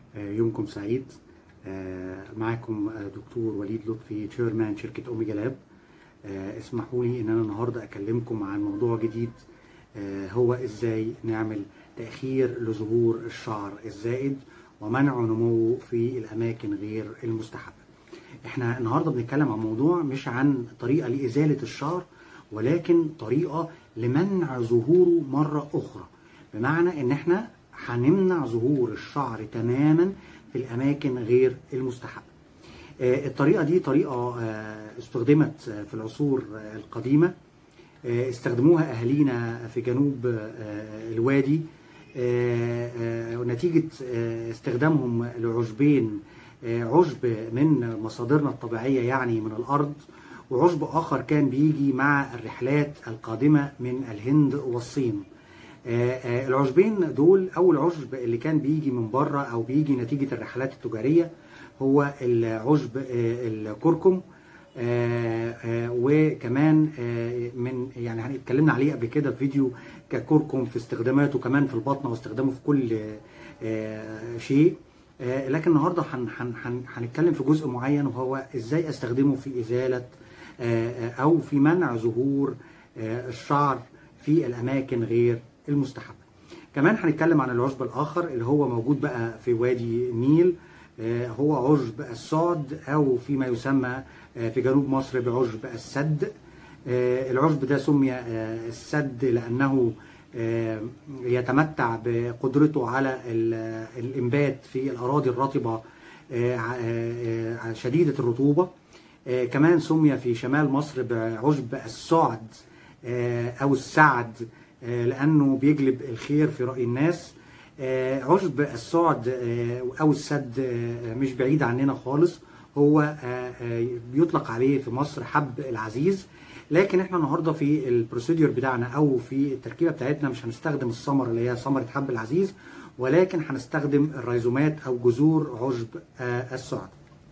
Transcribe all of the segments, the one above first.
يومكم سعيد معاكم دكتور وليد لطفي تشيرمان شركة أوميجا لاب اسمحوا لي ان انا النهارده اكلمكم عن موضوع جديد هو ازاي نعمل تأخير لظهور الشعر الزائد ومنع نموه في الاماكن غير المستحبة احنا النهارده بنتكلم عن موضوع مش عن طريقة لإزالة الشعر ولكن طريقة لمنع ظهوره مرة أخرى بمعنى ان احنا هنمنع ظهور الشعر تماما في الاماكن غير المستحبه. الطريقه دي طريقه استخدمت في العصور القديمه استخدموها اهالينا في جنوب الوادي نتيجه استخدامهم لعشبين عشب من مصادرنا الطبيعيه يعني من الارض وعشب اخر كان بيجي مع الرحلات القادمه من الهند والصين. العشبين دول اول عشب اللي كان بيجي من بره او بيجي نتيجه الرحلات التجاريه هو العشب الكركم وكمان من يعني اتكلمنا عليه قبل كده في فيديو ككركم في استخداماته كمان في البطنه واستخدامه في كل شيء لكن النهارده هنتكلم في جزء معين وهو ازاي استخدمه في ازاله او في منع ظهور الشعر في الاماكن غير المستحبه. كمان هنتكلم عن العشب الاخر اللي هو موجود بقى في وادي النيل هو عشب الصعد او فيما يسمى في جنوب مصر بعشب السد. العشب ده سمي السد لانه يتمتع بقدرته على الانبات في الاراضي الرطبه شديده الرطوبه. كمان سمي في شمال مصر بعشب السعد او السعد لانه بيجلب الخير في راي الناس عشب السعد او السد مش بعيد عننا خالص هو بيطلق عليه في مصر حب العزيز لكن احنا النهارده في البروسيدور بتاعنا او في التركيبه بتاعتنا مش هنستخدم الثمره اللي هي ثمره حب العزيز ولكن هنستخدم الريزومات او جذور عشب السعد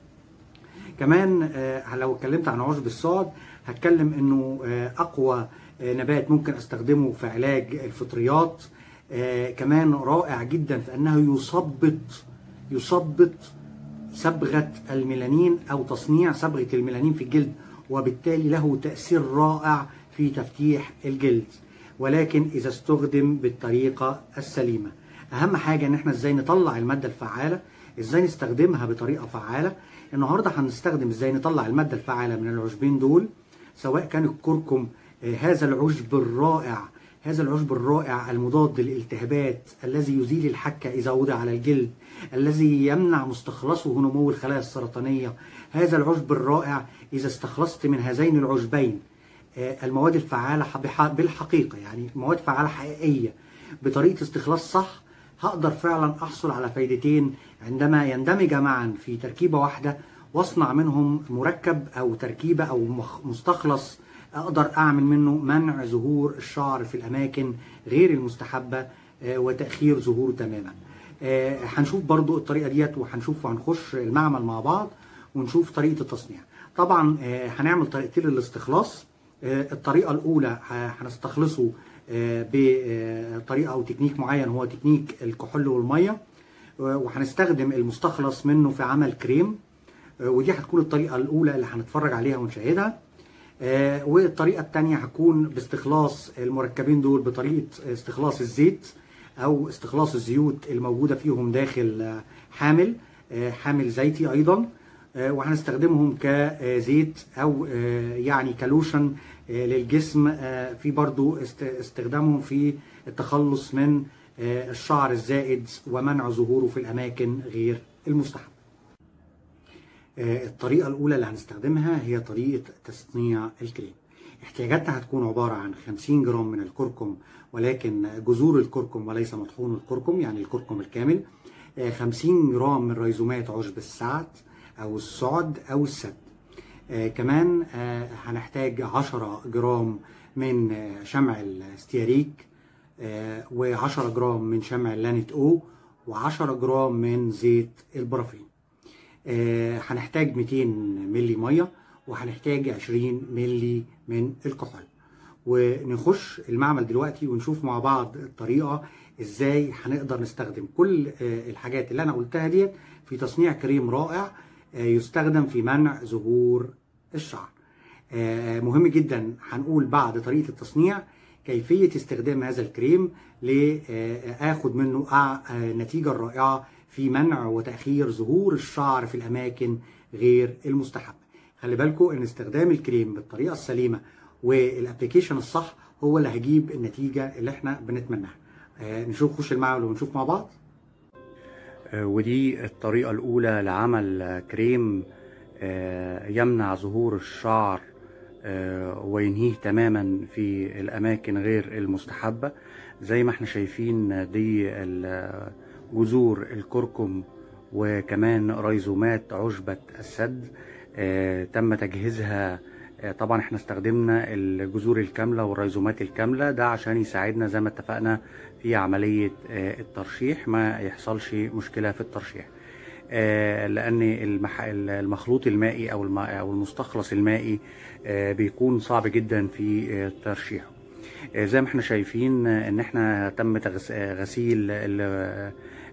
كمان لو اتكلمت عن عشب السعد هتكلم انه اقوى نبات ممكن استخدمه في علاج الفطريات آه كمان رائع جدا في انه يثبط يثبط صبغه الميلانين او تصنيع صبغه الميلانين في الجلد وبالتالي له تاثير رائع في تفتيح الجلد ولكن اذا استخدم بالطريقه السليمه اهم حاجه ان احنا ازاي نطلع الماده الفعاله ازاي نستخدمها بطريقه فعاله النهارده هنستخدم ازاي نطلع الماده الفعاله من العشبين دول سواء كان الكركم هذا العشب الرائع هذا العشب الرائع المضاد للالتهابات الذي يزيل الحكة إذا وضع على الجلد الذي يمنع مستخلصه نمو الخلايا السرطانية هذا العشب الرائع إذا استخلصت من هذين العشبين المواد الفعالة بالحقيقة يعني مواد فعالة حقيقية بطريقة استخلاص صح هقدر فعلا أحصل على فايدتين عندما يندمج معا في تركيبة واحدة واصنع منهم مركب أو تركيبة أو مستخلص اقدر اعمل منه منع ظهور الشعر في الاماكن غير المستحبه وتاخير ظهوره تماما هنشوف برضو الطريقه ديت وهنشوف وهنخش المعمل مع بعض ونشوف طريقه التصنيع طبعا هنعمل طريقتين للاستخلاص الطريقه الاولى هنستخلصه بطريقه او تكنيك معين هو تكنيك الكحول والميه وهنستخدم المستخلص منه في عمل كريم ودي هتكون الطريقه الاولى اللي هنتفرج عليها ونشاهدها آه والطريقة الثانية هتكون باستخلاص المركبين دول بطريقة استخلاص الزيت أو استخلاص الزيوت الموجودة فيهم داخل آه حامل آه حامل زيتي أيضا وهنستخدمهم كزيت أو يعني كلوشن للجسم في برضو استخدامهم في التخلص من الشعر الزائد ومنع ظهوره في الأماكن غير المستحب الطريقة الأولى اللي هنستخدمها هي طريقة تصنيع الكريم احتياجاتنا هتكون عبارة عن 50 جرام من الكركم ولكن جذور الكركم وليس مطحون الكركم يعني الكركم الكامل 50 جرام من ريزومات عشب السعد أو السعد أو السد كمان هنحتاج 10 جرام من شمع الاستياريك و10 جرام من شمع اللانت او و10 جرام من زيت البرافين آه هنحتاج 200 ملي ميه وهنحتاج 20 ملي من الكحول ونخش المعمل دلوقتي ونشوف مع بعض الطريقه ازاي هنقدر نستخدم كل آه، الحاجات اللي انا قلتها ديت في تصنيع كريم رائع آه، يستخدم في منع ظهور الشعر آه، مهم جدا هنقول بعد طريقه التصنيع كيفيه استخدام هذا الكريم لاخد منه أع- آه، النتيجه الرائعه في منع وتاخير ظهور الشعر في الاماكن غير المستحبه خلي بالكم ان استخدام الكريم بالطريقه السليمه والابلكيشن الصح هو اللي هيجيب النتيجه اللي احنا بنتمناها آه، نشوف خش المعمل ونشوف مع بعض آه، ودي الطريقة الأولى لعمل آه، كريم آه، يمنع ظهور الشعر آه، وينهيه تماما في الأماكن غير المستحبة زي ما احنا شايفين آه، دي ال- آه، جذور الكركم وكمان ريزومات عشبة السد آه، تم تجهيزها آه، طبعا احنا استخدمنا الجذور الكاملة والريزومات الكاملة ده عشان يساعدنا زي ما اتفقنا في عملية آه، الترشيح ما يحصلش مشكلة في الترشيح آه، لأن المح- المخلوط المائي أو الم- أو المستخلص المائي آه، بيكون صعب جدا في آه، ترشيحه آه، زي ما احنا شايفين آه، ان احنا تم تغس- آه، غسيل ال-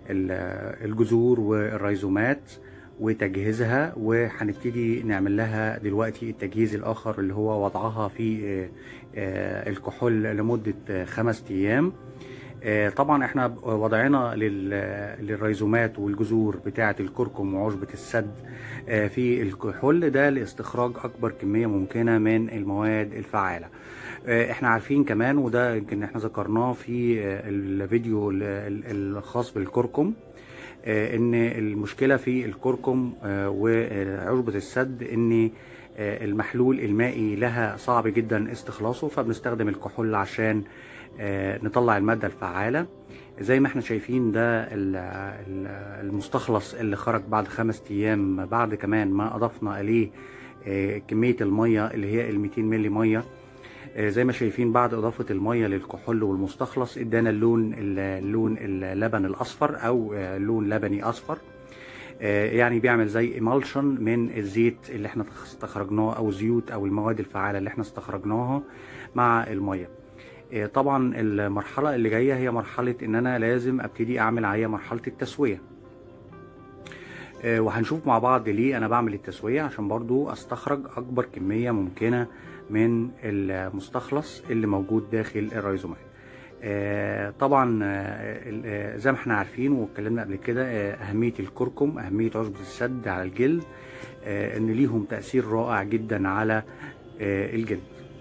ال- الجذور والريزومات وتجهيزها وهنبتدي نعمل لها دلوقتي التجهيز الاخر اللي هو وضعها في آه، آه، الكحول لمده آه، خمس ايام آه، طبعا احنا وضعنا لل- للريزومات والجذور بتاعه الكركم وعشبه السد آه، في الكحول ده لاستخراج اكبر كميه ممكنه من المواد الفعاله آه، احنا عارفين كمان وده يمكن احنا ذكرناه في آه، الفيديو ال- ال- الخاص بالكركم آه، ان المشكله في الكركم آه، وعشبه السد ان آه، المحلول المائي لها صعب جدا استخلاصه فبنستخدم الكحول عشان آه، نطلع الماده الفعاله زي ما احنا شايفين ده ال- ال- المستخلص اللي خرج بعد خمس ايام بعد كمان ما اضفنا اليه آه، كميه الميه اللي هي ال 200 مللي ميه آه، زي ما شايفين بعد اضافه الميه للكحول والمستخلص ادانا اللون اللون اللبن الاصفر او آه، لون لبني اصفر آه، يعني بيعمل زي ايمالشن من الزيت اللي احنا استخرجناه او زيوت او المواد الفعاله اللي احنا استخرجناها مع الميه آه، طبعا المرحله اللي جايه هي مرحله ان انا لازم ابتدي اعمل عليها مرحله التسويه آه، وهنشوف مع بعض ليه انا بعمل التسويه عشان برضو استخرج اكبر كميه ممكنه من المستخلص اللي موجود داخل الريزومات آه، طبعا آه، ال- آه، زي ما احنا عارفين واتكلمنا قبل كده آه، اهميه الكركم اهميه عشبه السد على الجلد آه، ان ليهم تاثير رائع جدا على آه، الجلد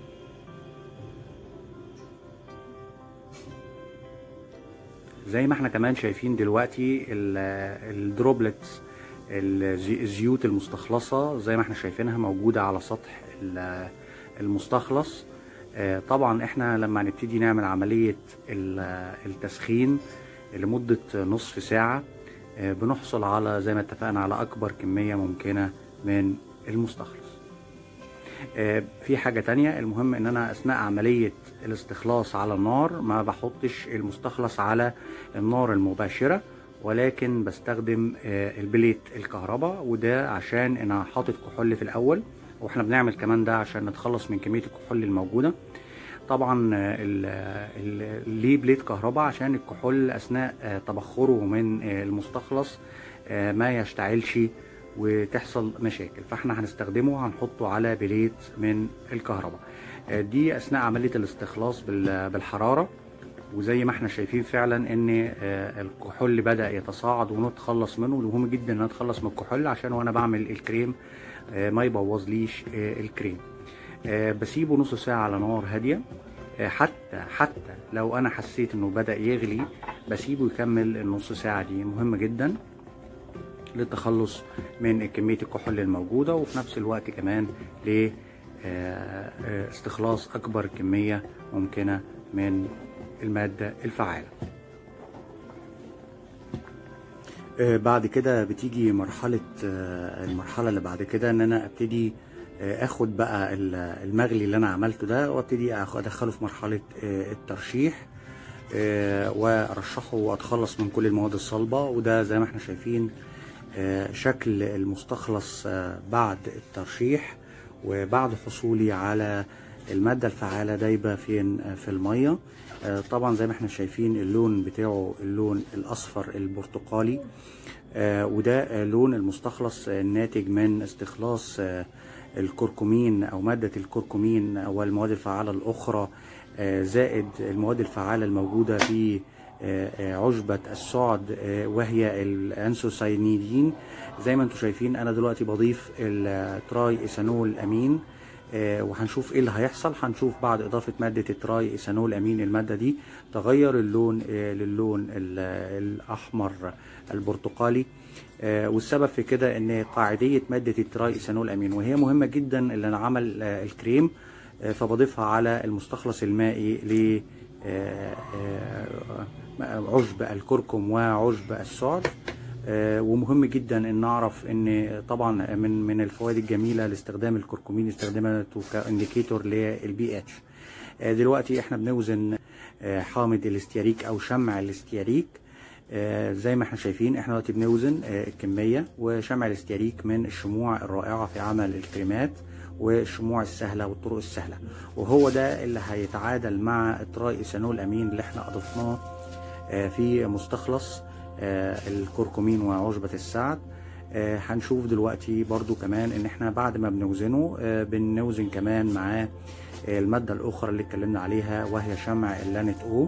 زي ما احنا كمان شايفين دلوقتي ال- الدروبلتس الزي- الزيوت المستخلصة زي ما احنا شايفينها موجودة على سطح ال- المستخلص آه، طبعا احنا لما نبتدي نعمل عملية ال- التسخين لمدة نصف ساعة آه، بنحصل على زي ما اتفقنا على أكبر كمية ممكنة من المستخلص آه، في حاجة تانية المهم ان انا اثناء عملية الاستخلاص على النار ما بحطش المستخلص على النار المباشرة ولكن بستخدم آه، البليت الكهرباء وده عشان انا حاطط كحول في الاول واحنا بنعمل كمان ده عشان نتخلص من كمية الكحول الموجودة طبعا آه، ال- ال- ليه بليت كهرباء عشان الكحول اثناء آه، تبخره من آه، المستخلص آه، ما يشتعلش وتحصل مشاكل فاحنا هنستخدمه هنحطه على بليت من الكهرباء آه، دي اثناء عمليه الاستخلاص بال- بالحراره وزي ما احنا شايفين فعلا ان آه، الكحول بدا يتصاعد ونتخلص منه ومهم جدا ان أنا اتخلص من الكحول عشان وانا بعمل الكريم آه، ما يبوظليش آه، الكريم آه، بسيبه نص ساعه على نار هاديه آه، حتى حتى لو انا حسيت انه بدا يغلي بسيبه يكمل النص ساعه دي مهمه جدا للتخلص من كمية الكحول الموجودة وفي نفس الوقت كمان لاستخلاص أكبر كمية ممكنة من المادة الفعالة آه، بعد كده بتيجي مرحلة آه، المرحلة اللي بعد كده ان انا ابتدي آه، اخد بقى ال- المغلي اللي انا عملته ده وابتدي أخ- ادخله في مرحلة آه، الترشيح آه، وارشحه واتخلص من كل المواد الصلبة وده زي ما احنا شايفين آه، شكل المستخلص آه، بعد الترشيح وبعد حصولي على المادة الفعالة دايبة فين في المية آه، طبعا زي ما احنا شايفين اللون بتاعه اللون الأصفر البرتقالي آه، وده آه، لون المستخلص الناتج من استخلاص آه، الكركمين أو مادة الكركمين والمواد الفعالة الأخرى آه، زائد المواد الفعالة الموجودة في آه، آه، عشبة السعد آه، وهي الأنسوساينيدين زي ما انتم شايفين أنا دلوقتي بضيف التراي إيثانول أمين آه، وهنشوف ايه اللي هيحصل هنشوف بعد اضافه ماده التراي ايثانول امين الماده دي تغير اللون آه، للون ال- الاحمر البرتقالي آه، والسبب في كده ان قاعديه ماده التراي ايثانول امين وهي مهمه جدا اللي عمل آه، الكريم آه، فبضيفها على المستخلص المائي ل آه، آه، عشب الكركم وعشب السعد آه، ومهم جدا ان نعرف ان طبعا من من الفوائد الجميله لاستخدام الكركمين استخدامته كانديكيتور للبي اتش دلوقتي احنا بنوزن آه، حامض الاستياريك او شمع الاستياريك آه، زي ما احنا شايفين احنا دلوقتي بنوزن آه، الكميه وشمع الاستياريك من الشموع الرائعه في عمل الكريمات والشموع السهله والطرق السهله وهو ده اللي هيتعادل مع التراي ايثانول امين اللي احنا اضفناه آه، في مستخلص آه، الكركمين وعشبة السعد آه، هنشوف دلوقتي برضو كمان ان احنا بعد ما بنوزنه آه، بنوزن كمان معاه آه، المادة الاخرى اللي اتكلمنا عليها وهي شمع اللانت او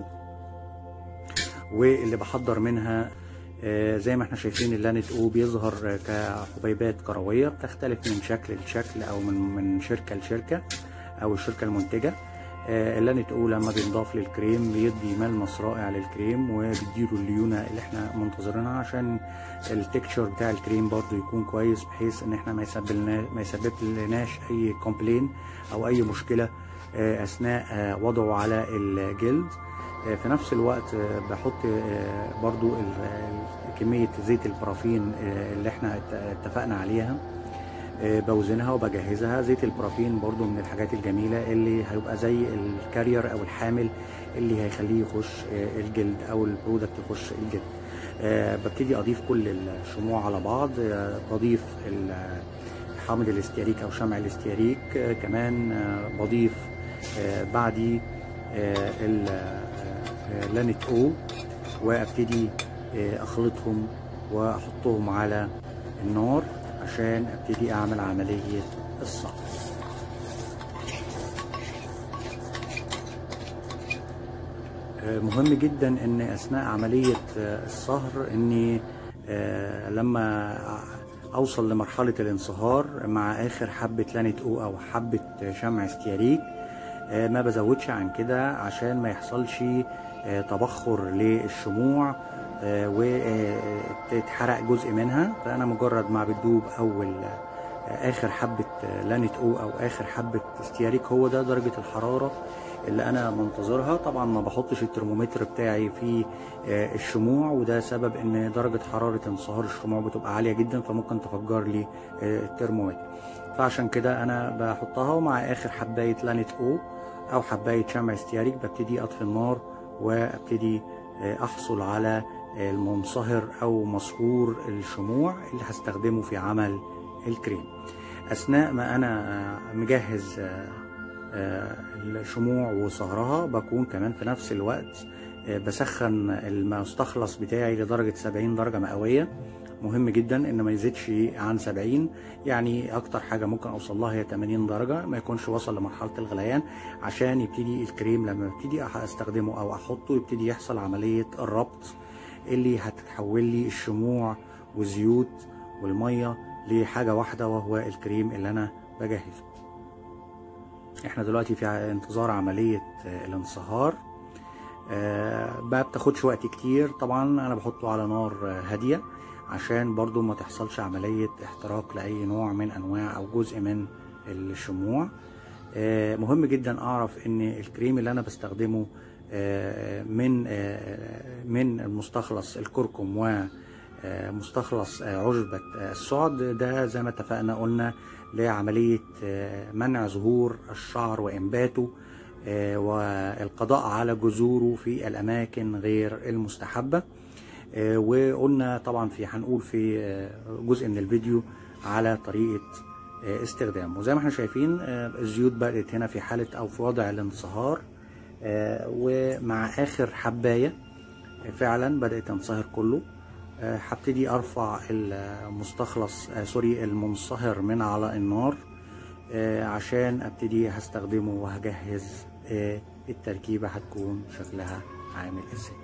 واللي بحضر منها آه، زي ما احنا شايفين اللانت او بيظهر آه، كحبيبات كرويه بتختلف من شكل لشكل او من من شركه لشركه او الشركه المنتجه آه، اللانت او لما بينضاف للكريم بيدي ملمس رائع للكريم وبيديله الليونه اللي احنا منتظرينها عشان التكتشر بتاع الكريم برضو يكون كويس بحيث ان احنا ما يسبب لنا ما يسبب لناش اي كومبلين او اي مشكله آه، اثناء آه، وضعه على الجلد آه، في نفس الوقت آه، بحط آه، برضو ال- ال- كمية زيت البرافين آه، اللي احنا ات- اتفقنا عليها آه، بوزنها وبجهزها زيت البرافين برضو من الحاجات الجميلة اللي هيبقى زي الكارير او الحامل اللي هيخليه يخش آه، الجلد او البرودكت يخش الجلد آه، ببتدي اضيف كل الشموع على بعض آه، بضيف ال- حامض الاستياريك او شمع الاستياريك آه، كمان آه، بضيف آه، بعدي آه، ال- آه، لانت او وابتدي آه، اخلطهم واحطهم على النار عشان ابتدي اعمل عمليه الصقر آه، مهم جدا ان اثناء عمليه آه، الصهر اني آه، لما اوصل لمرحله الانصهار مع اخر حبه لانت او او حبه شمع استياريك آه، ما بزودش عن كده عشان ما يحصلش آه، تبخر للشموع وتتحرق جزء منها فانا مجرد ما بتدوب اول آه، اخر حبه آه، لانت او او اخر حبه استياريك هو ده درجه الحراره اللي انا منتظرها طبعا ما بحطش الترمومتر بتاعي في آه، الشموع وده سبب ان درجه حراره انصهار الشموع بتبقى عاليه جدا فممكن تفجر لي آه، الترمومتر فعشان كده انا بحطها ومع اخر حبايه لانت او او حبايه شمع استياريك ببتدي اطفي النار وابتدي آه، احصل على المنصهر او مسحور الشموع اللي هستخدمه في عمل الكريم اثناء ما انا آه، مجهز آه، آه، الشموع وصهرها بكون كمان في نفس الوقت آه، بسخن المستخلص بتاعي لدرجة 70 درجة مئوية مهم جدا ان ما يزيدش عن 70 يعني اكتر حاجة ممكن اوصل لها هي 80 درجة ما يكونش وصل لمرحلة الغليان عشان يبتدي الكريم لما ابتدي استخدمه او احطه يبتدي يحصل عملية الربط اللي هتتحول لي الشموع والزيوت والمية لحاجة واحدة وهو الكريم اللي انا بجهزه احنا دلوقتي في انتظار عملية آه، الانصهار آه، ما بتاخدش وقت كتير طبعا انا بحطه على نار آه، هادية عشان برضو ما تحصلش عملية احتراق لأي نوع من أنواع أو جزء من الشموع آه، مهم جدا أعرف إن الكريم اللي أنا بستخدمه آه، من آه، من المستخلص الكركم و آه، مستخلص آه، عشبة آه، السعد ده زي ما اتفقنا قلنا لعملية آه، منع ظهور الشعر وإنباته آه، والقضاء على جذوره في الأماكن غير المستحبة آه، وقلنا طبعا في هنقول في آه، جزء من الفيديو على طريقة آه، استخدامه وزي ما احنا شايفين آه، الزيوت بدأت هنا في حالة أو في وضع الانصهار آه، ومع آخر حباية آه، فعلا بدأت تنصهر كله آه، هبتدي أرفع المستخلص آه، سوري المنصهر من على النار آه، عشان ابتدي هستخدمه وهجهز آه، التركيبة هتكون شكلها عامل ازاي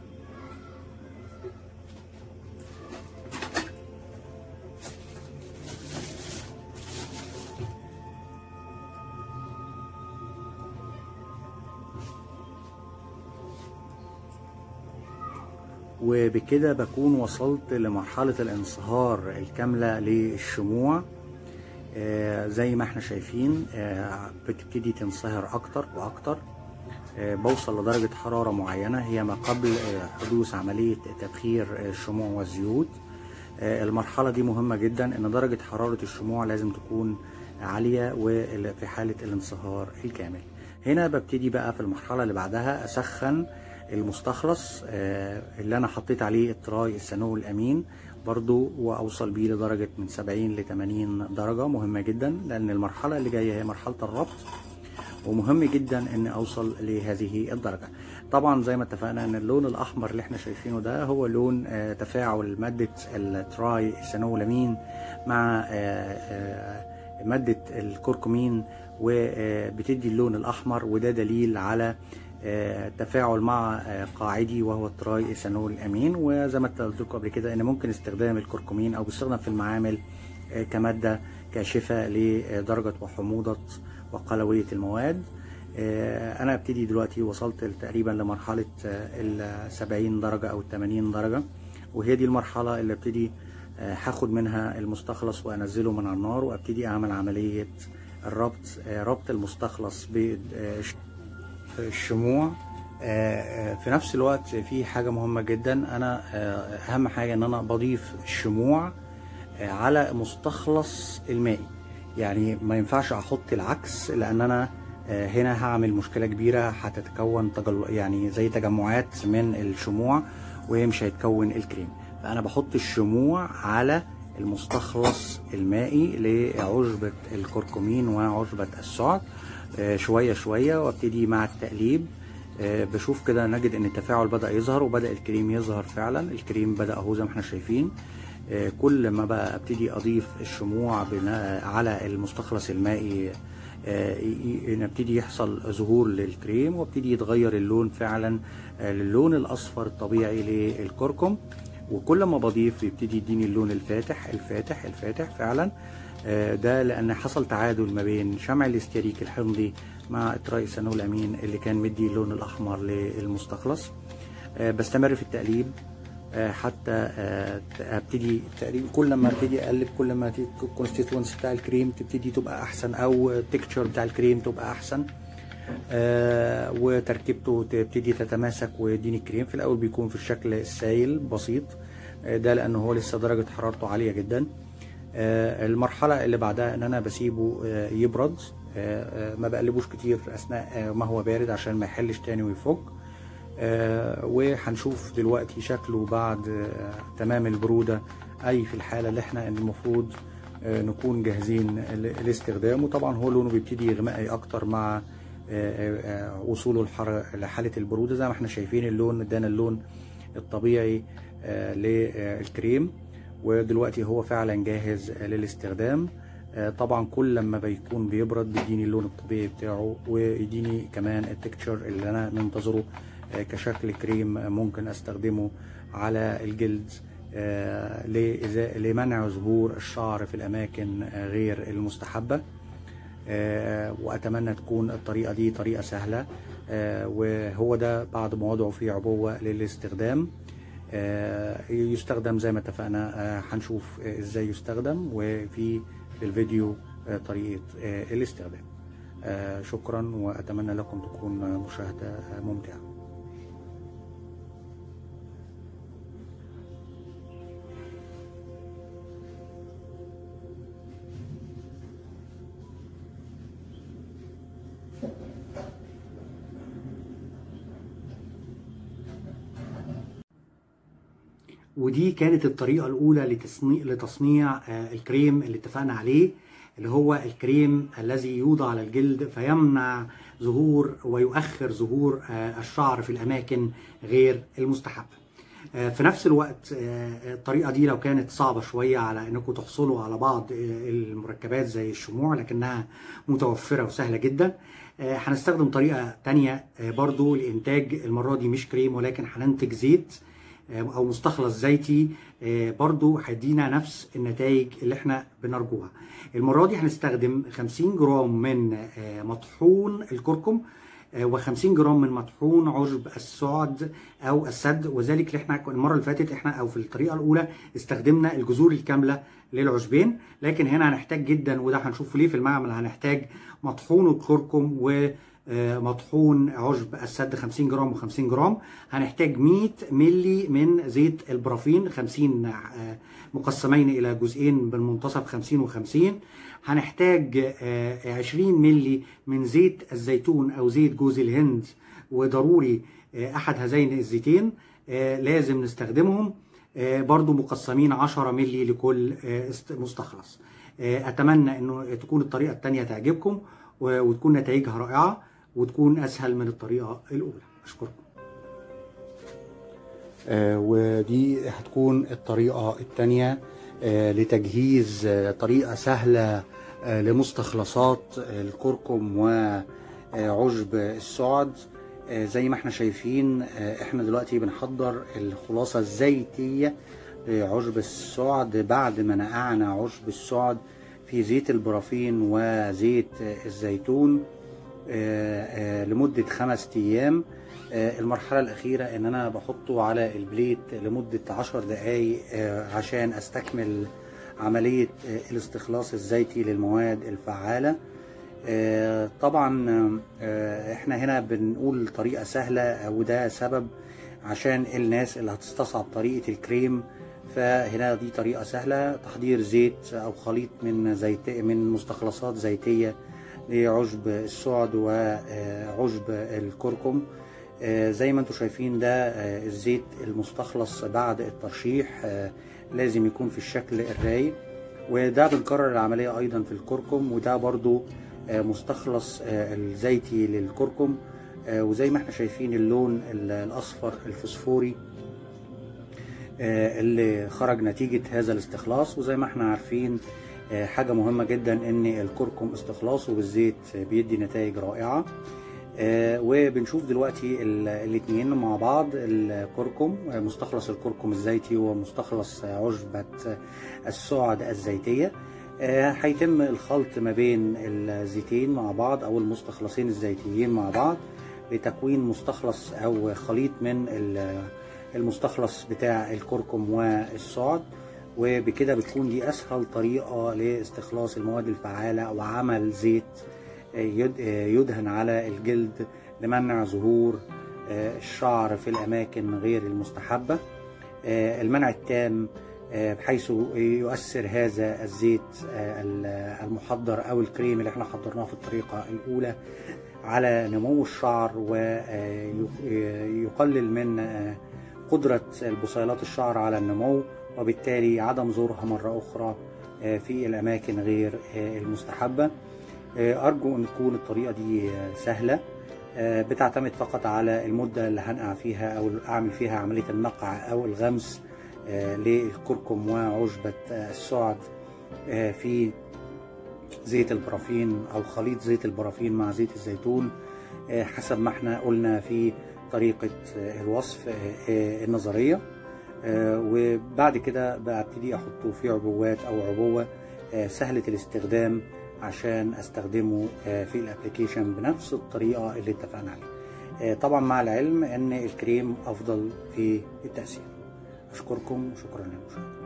وبكده بكون وصلت لمرحلة الانصهار الكاملة للشموع آه، زي ما احنا شايفين آه، بتبتدي تنصهر اكتر واكتر آه، بوصل لدرجة حرارة معينة هي ما قبل آه، حدوث عملية تبخير آه، الشموع والزيوت آه، المرحلة دي مهمة جدا ان درجة حرارة الشموع لازم تكون عالية وفي حالة الانصهار الكامل هنا ببتدي بقى في المرحلة اللي بعدها اسخن المستخلص آه، اللي انا حطيت عليه التراي السنو الامين برضو واوصل بيه لدرجة من 70 ل 80 درجة مهمة جدا لان المرحلة اللي جاية هي مرحلة الربط ومهم جدا ان اوصل لهذه الدرجه طبعا زي ما اتفقنا ان اللون الاحمر اللي احنا شايفينه ده هو لون آه، تفاعل ماده التراي سينولامين مع آه، آه، ماده الكركمين وبتدي اللون الاحمر وده دليل على آه، تفاعل مع آه، قاعدي وهو التراي ايثانول امين وزي ما قلت لكم قبل كده ان ممكن استخدام الكركمين او بيستخدم في المعامل آه، كماده كاشفه لدرجه وحموضه وقلويه المواد آه، انا ابتدي دلوقتي وصلت تقريبا لمرحله ال 70 درجه او ال 80 درجه وهي دي المرحله اللي ابتدي آه، هاخد منها المستخلص وانزله من على النار وابتدي اعمل عمليه الربط آه، ربط المستخلص بالشموع آه، آه، في نفس الوقت في حاجه مهمه جدا انا آه، اهم حاجه ان انا بضيف الشموع آه، على مستخلص المائي يعني ما ينفعش احط العكس لان انا آه، هنا هعمل مشكله كبيره هتتكون تجل... يعني زي تجمعات من الشموع ومش هيتكون الكريم فانا بحط الشموع على المستخلص المائي لعشبة الكركمين وعشبة السعد آه، شوية شوية وابتدي مع التقليب آه، بشوف كده نجد ان التفاعل بدأ يظهر وبدأ الكريم يظهر فعلا الكريم بدأ اهو زي ما احنا شايفين آه، كل ما بقى ابتدي اضيف الشموع بناء على المستخلص المائي آه، ي- ي- نبتدي يحصل ظهور للكريم وابتدي يتغير اللون فعلا آه، للون الاصفر الطبيعي للكركم وكل ما بضيف يبتدي يديني اللون الفاتح الفاتح الفاتح فعلا آه، ده لان حصل تعادل ما بين شمع الاستيريك الحمضي مع الترايسانول الامين اللي كان مدي اللون الاحمر للمستخلص آه، بستمر في التقليب آه، حتى آه، ابتدي تقريبا كل ما ابتدي اقلب كل ما الكونستيتوينس بتاع الكريم تبتدي تبقى احسن او التكتشر بتاع الكريم تبقى احسن آه، وتركيبته تبتدي تتماسك ويديني الكريم في الاول بيكون في الشكل السائل بسيط آه، ده لانه هو لسه درجه حرارته عاليه جدا آه، المرحله اللي بعدها ان انا بسيبه آه، يبرد آه، آه، ما بقلبوش كتير اثناء آه، ما هو بارد عشان ما يحلش تاني ويفك آه، وهنشوف دلوقتي شكله بعد آه، تمام البرودة أي في الحالة اللي احنا المفروض آه، نكون جاهزين ل- لاستخدامه طبعا هو لونه بيبتدي يغمقي أكتر مع آه، آه، آه، وصوله الحر لحالة البرودة زي ما احنا شايفين اللون ادانا اللون الطبيعي آه، للكريم ودلوقتي هو فعلا جاهز للاستخدام آه، طبعا كل لما بيكون بيبرد بيديني اللون الطبيعي بتاعه ويديني كمان التكتشر اللي انا منتظره آه، كشكل كريم آه، ممكن استخدمه على الجلد آه، لإزا- لمنع ظهور الشعر في الاماكن آه، غير المستحبه آه، واتمنى تكون الطريقه دي طريقه سهله آه، وهو ده بعد ما وضعه في عبوه للاستخدام آه، يستخدم زي ما اتفقنا آه، هنشوف آه، ازاي يستخدم وفي الفيديو آه، طريقه آه، الاستخدام آه، شكرا واتمنى لكم تكون آه، مشاهده آه، ممتعه ودي كانت الطريقة الأولى لتصنيع لتصنيع آه، الكريم اللي اتفقنا عليه اللي هو الكريم الذي يوضع على الجلد فيمنع ظهور ويؤخر ظهور آه، الشعر في الاماكن غير المستحبه آه، في نفس الوقت آه، الطريقه دي لو كانت صعبه شويه على انكم تحصلوا على بعض آه، المركبات زي الشموع لكنها متوفره وسهله جدا آه، هنستخدم طريقه تانية آه، برضو لانتاج المره دي مش كريم ولكن هننتج زيت آه، او مستخلص زيتي آه، برضو هيدينا نفس النتائج اللي احنا بنرجوها المره دي هنستخدم 50 جرام من آه، مطحون الكركم و50 جرام من مطحون عشب السعد او السد وذلك اللي احنا المره اللي فاتت احنا او في الطريقه الاولى استخدمنا الجذور الكامله للعشبين لكن هنا هنحتاج جدا وده هنشوف ليه في المعمل هنحتاج مطحون الكركم و آه، مطحون عشب السد 50 جرام و50 جرام هنحتاج 100 ملي من زيت البرافين 50 آه، مقسمين الى جزئين بالمنتصف 50 و50 هنحتاج آه، 20 ملي من زيت الزيتون او زيت جوز الهند وضروري آه، احد هذين الزيتين آه، لازم نستخدمهم آه، برضو مقسمين 10 ملي لكل آه، است- مستخلص آه، اتمنى انه تكون الطريقه الثانيه تعجبكم و- وتكون نتائجها رائعه وتكون اسهل من الطريقه الاولى اشكركم آه، ودي هتكون الطريقة التانية آه، لتجهيز آه، طريقة سهلة آه، لمستخلصات الكركم وعشب السعد آه، زي ما احنا شايفين آه، احنا دلوقتي بنحضر الخلاصة الزيتية لعشب السعد بعد ما نقعنا عشب السعد في زيت البرافين وزيت آه، الزيتون آه، آه، لمدة خمس أيام آه، المرحلة الأخيرة إن أنا بحطه على البليت لمدة عشر دقايق آه، عشان أستكمل عملية آه، الاستخلاص الزيتي للمواد الفعالة آه، طبعا آه، احنا هنا بنقول طريقة سهلة وده سبب عشان الناس اللي هتستصعب طريقة الكريم فهنا دي طريقة سهلة تحضير زيت أو خليط من زيت من مستخلصات زيتية لعشب السعد وعشب الكركم آه، زي ما انتم شايفين ده آه، الزيت المستخلص بعد الترشيح آه، لازم يكون في الشكل الرايق وده بنكرر العملية أيضا في الكركم وده برضو آه، مستخلص آه، الزيتي للكركم آه، وزي ما احنا شايفين اللون ال- الأصفر الفسفوري آه، اللي خرج نتيجة هذا الاستخلاص وزي ما احنا عارفين آه، حاجة مهمة جدا ان الكركم استخلاصه بالزيت بيدي نتائج رائعة آه، وبنشوف دلوقتي ال- الاتنين مع بعض الكركم آه، مستخلص الكركم الزيتي ومستخلص آه، عشبة آه، السعد الزيتية آه، هيتم الخلط ما بين الزيتين مع بعض او المستخلصين الزيتيين مع بعض لتكوين مستخلص او خليط من ال- المستخلص بتاع الكركم والسعد وبكده بتكون دي اسهل طريقه لاستخلاص المواد الفعاله وعمل زيت يد- يدهن على الجلد لمنع ظهور آه، الشعر في الاماكن غير المستحبه آه، المنع التام آه، بحيث يؤثر هذا الزيت آه، المحضر او الكريم اللي احنا حضرناه في الطريقه الاولى على نمو الشعر ويقلل من آه، قدرة البصيلات الشعر على النمو وبالتالي عدم ظهورها مرة أخرى آه، في الأماكن غير آه، المستحبة آه، أرجو أن تكون الطريقة دي آه، سهلة آه، بتعتمد فقط على المدة اللي هنقع فيها أو أعمل فيها عملية النقع أو الغمس آه، للكركم وعشبة آه، السعد آه، في زيت البرافين او خليط زيت البرافين مع زيت الزيتون آه، حسب ما احنا قلنا في طريقة آه، الوصف آه، آه، النظرية آه، وبعد كده ببتدي احطه في عبوات او عبوة آه، سهلة الاستخدام عشان استخدمه آه، في الابليكيشن بنفس الطريقة اللي اتفقنا عليها آه، طبعا مع العلم ان الكريم افضل في التأثير اشكركم وشكرا للمشاهدة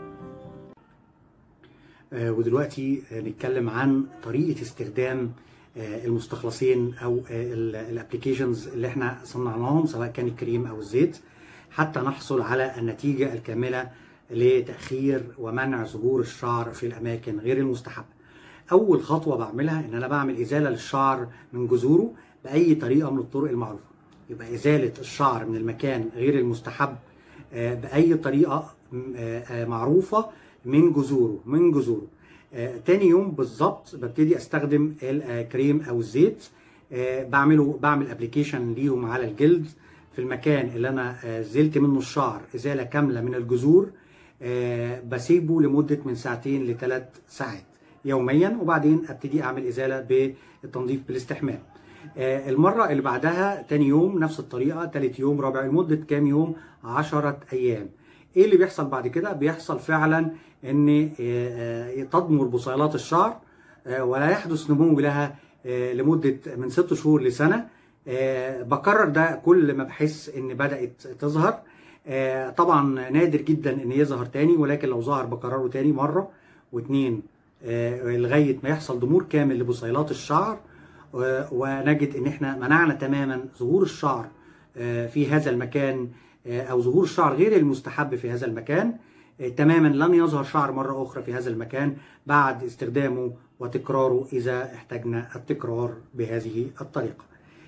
آه، ودلوقتي آه، نتكلم عن طريقه استخدام آه، المستخلصين او الابلكيشنز اللي احنا صنعناهم سواء كان الكريم او الزيت حتى نحصل على النتيجه الكامله لتاخير ومنع ظهور الشعر في الاماكن غير المستحبه. اول خطوه بعملها ان انا بعمل ازاله للشعر من جذوره باي طريقه من الطرق المعروفه. يبقى ازاله الشعر من المكان غير المستحب آه، باي طريقه م- آه، آه، معروفه من جذوره من جذوره آه، تاني يوم بالظبط ببتدي استخدم الكريم او الزيت آه، بعمله بعمل ابلكيشن ليهم على الجلد في المكان اللي انا آه، زلت منه الشعر ازاله كامله من الجذور آه، بسيبه لمده من ساعتين لثلاث ساعات يوميا وبعدين ابتدي اعمل ازاله بالتنظيف بالاستحمام آه، المرة اللي بعدها تاني يوم نفس الطريقة تالت يوم رابع لمدة كام يوم عشرة أيام ايه اللي بيحصل بعد كده بيحصل فعلا ان آه، آه، تضمر بصيلات الشعر آه، ولا يحدث نمو لها آه، لمدة من ست شهور لسنة آه، بكرر ده كل ما بحس ان بدأت تظهر آه، طبعا نادر جدا ان يظهر تاني ولكن لو ظهر بكرره تاني مرة واتنين آه، لغاية ما يحصل ضمور كامل لبصيلات الشعر و- ونجد ان احنا منعنا تماما ظهور الشعر آه، في هذا المكان آه، او ظهور الشعر غير المستحب في هذا المكان آه، تماما لن يظهر شعر مرة أخرى في هذا المكان بعد استخدامه وتكراره إذا احتجنا التكرار بهذه الطريقة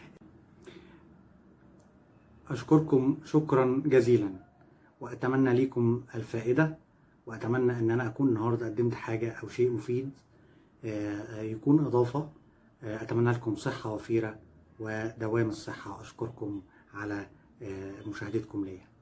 أشكركم شكرا جزيلا وأتمنى لكم الفائدة وأتمنى أن أنا أكون النهاردة قدمت حاجة أو شيء مفيد آه، يكون إضافة آه، أتمنى لكم صحة وفيرة ودوام الصحة أشكركم على آه، مشاهدتكم ليا